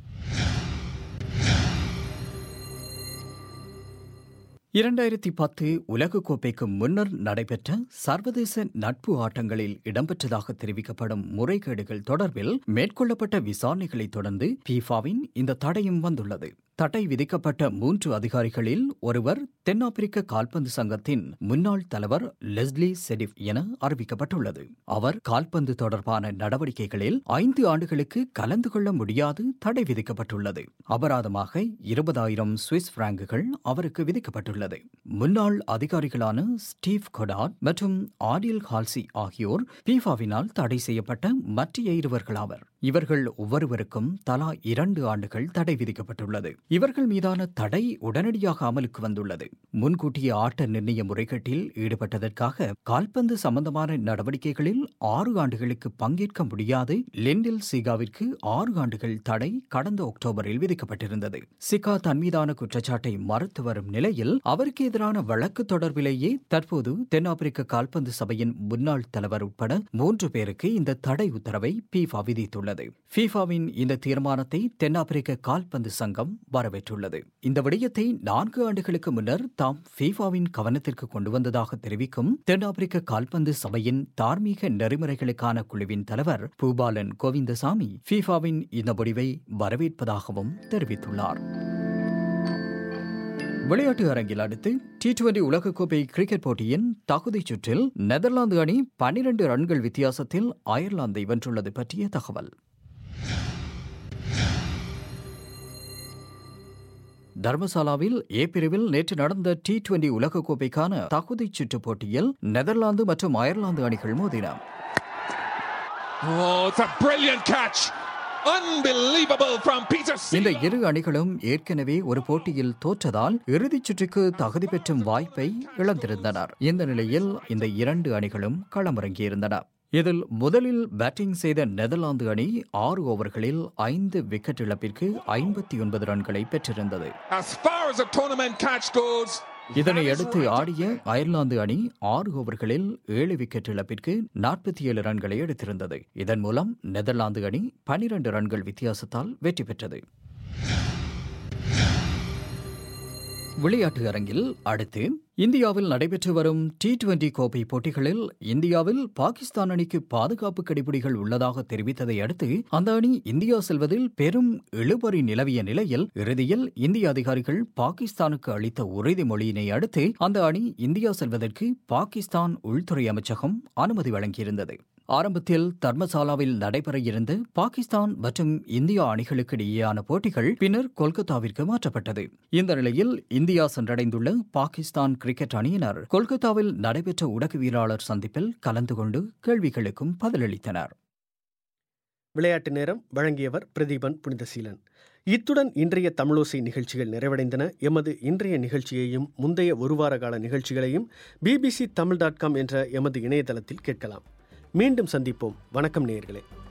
இரண்டாயிரத்தி பத்து உலகக்கோப்பைக்கு முன்னர் நடைபெற்ற சர்வதேச நட்பு ஆட்டங்களில் இடம்பெற்றதாக தெரிவிக்கப்படும் முறைகேடுகள் தொடர்பில் மேற்கொள்ளப்பட்ட விசாரணைகளைத் தொடர்ந்து பீஃபாவின் இந்த தடையும் வந்துள்ளது தடை விதிக்கப்பட்ட மூன்று அதிகாரிகளில் ஒருவர் தென்னாப்பிரிக்க கால்பந்து சங்கத்தின் முன்னாள் தலைவர் லெஸ்லி செடிப் என அறிவிக்கப்பட்டுள்ளது அவர் கால்பந்து தொடர்பான நடவடிக்கைகளில் ஐந்து ஆண்டுகளுக்கு கலந்து கொள்ள முடியாது தடை விதிக்கப்பட்டுள்ளது அபராதமாக இருபதாயிரம் சுவிஸ் பிராங்குகள் அவருக்கு விதிக்கப்பட்டுள்ளது முன்னாள் அதிகாரிகளான ஸ்டீவ் கொடாட் மற்றும் ஆடில் ஹால்சி ஆகியோர் பீஃபாவினால் தடை செய்யப்பட்ட மற்ற இருவர்களாவர் இவர்கள் ஒவ்வொருவருக்கும் தலா இரண்டு ஆண்டுகள் தடை விதிக்கப்பட்டுள்ளது இவர்கள் மீதான தடை உடனடியாக அமலுக்கு வந்துள்ளது முன்கூட்டிய ஆட்ட நிர்ணய முறைகேட்டில் ஈடுபட்டதற்காக கால்பந்து சம்பந்தமான நடவடிக்கைகளில் ஆறு ஆண்டுகளுக்கு பங்கேற்க முடியாது லெண்டில் சிகாவிற்கு ஆறு ஆண்டுகள் தடை கடந்த அக்டோபரில் விதிக்கப்பட்டிருந்தது சிகா தன் மீதான குற்றச்சாட்டை மறுத்து வரும் நிலையில் அவருக்கு எதிரான வழக்கு தொடர்பிலேயே தற்போது தென்னாப்பிரிக்க கால்பந்து சபையின் முன்னாள் தலைவர் உட்பட மூன்று பேருக்கு இந்த தடை உத்தரவை பீஃபா விதித்துள்ளது ஃபீஃபாவின் இந்த தீர்மானத்தை தென்னாப்பிரிக்க கால்பந்து சங்கம் வரவேற்றுள்ளது இந்த விடயத்தை நான்கு ஆண்டுகளுக்கு முன்னர் தாம் ஃபீஃபாவின் கவனத்திற்கு கொண்டு வந்ததாக தெரிவிக்கும் தென்னாப்பிரிக்க கால்பந்து சபையின் தார்மீக நெறிமுறைகளுக்கான குழுவின் தலைவர் பூபாலன் கோவிந்தசாமி ஃபீஃபாவின் இந்த முடிவை வரவேற்பதாகவும் தெரிவித்துள்ளார் விளையாட்டு அரங்கில் அடுத்து டி டுவெண்டி உலகக்கோப்பை கிரிக்கெட் போட்டியின் தகுதிச் சுற்றில் நெதர்லாந்து அணி பனிரண்டு ரன்கள் வித்தியாசத்தில் அயர்லாந்தை வென்றுள்ளது பற்றிய தகவல் தர்மசாலாவில் ஏ பிரிவில் நேற்று நடந்த டி டுவெண்டி உலகக்கோப்பைக்கான தகுதிச் சுற்று போட்டியில் நெதர்லாந்து மற்றும் அயர்லாந்து அணிகள் மோதின Oh, it's a brilliant catch! Unbelievable from Peter இந்த இரு அணிகளும் ஏற்கனவே ஒரு போட்டியில் தோற்றதால் இறுதிச் சுற்றுக்கு தகுதி பெற்றும் வாய்ப்பை இழந்திருந்தனர் இந்த நிலையில் இந்த இரண்டு அணிகளும் களமிறங்கியிருந்தன இதில் முதலில் பேட்டிங் செய்த நெதர்லாந்து அணி ஆறு ஓவர்களில் ஐந்து விக்கெட் இழப்பிற்கு ஐம்பத்தி ஒன்பது ரன்களை பெற்றிருந்தது As far as a tournament catch goes, இதனை அடுத்து ஆடிய அயர்லாந்து அணி ஆறு ஓவர்களில் ஏழு விக்கெட் இழப்பிற்கு நாற்பத்தி ஏழு ரன்களை எடுத்திருந்தது இதன் மூலம் நெதர்லாந்து அணி பனிரண்டு ரன்கள் வித்தியாசத்தால் வெற்றி பெற்றது விளையாட்டு அரங்கில் அடுத்து இந்தியாவில் நடைபெற்று வரும் டி டுவெண்டி கோப்பை போட்டிகளில் இந்தியாவில் பாகிஸ்தான் அணிக்கு பாதுகாப்பு கடிபிடிகள் உள்ளதாக தெரிவித்ததை அடுத்து அந்த அணி இந்தியா செல்வதில் பெரும் இழுபறி நிலவிய நிலையில் இறுதியில் இந்திய அதிகாரிகள் பாகிஸ்தானுக்கு அளித்த உறுதிமொழியினை அடுத்து அந்த அணி இந்தியா செல்வதற்கு பாகிஸ்தான் உள்துறை அமைச்சகம் அனுமதி வழங்கியிருந்தது ஆரம்பத்தில் தர்மசாலாவில் நடைபெற இருந்த பாகிஸ்தான் மற்றும் இந்தியா அணிகளுக்கு இடையேயான போட்டிகள் பின்னர் கொல்கத்தாவிற்கு மாற்றப்பட்டது இந்த நிலையில் இந்தியா சென்றடைந்துள்ள பாகிஸ்தான் கிரிக்கெட் அணியினர் கொல்கத்தாவில் நடைபெற்ற ஊடகவியலாளர் சந்திப்பில் கலந்து கொண்டு கேள்விகளுக்கும் பதிலளித்தனர் விளையாட்டு நேரம் வழங்கியவர் பிரதீபன் புனிதசீலன் இத்துடன் இன்றைய தமிழோசை நிகழ்ச்சிகள் நிறைவடைந்தன எமது இன்றைய நிகழ்ச்சியையும் முந்தைய ஒரு வார கால நிகழ்ச்சிகளையும் பிபிசி தமிழ் டாட் காம் என்ற எமது இணையதளத்தில் கேட்கலாம் மீண்டும் சந்திப்போம் வணக்கம் நேயர்களே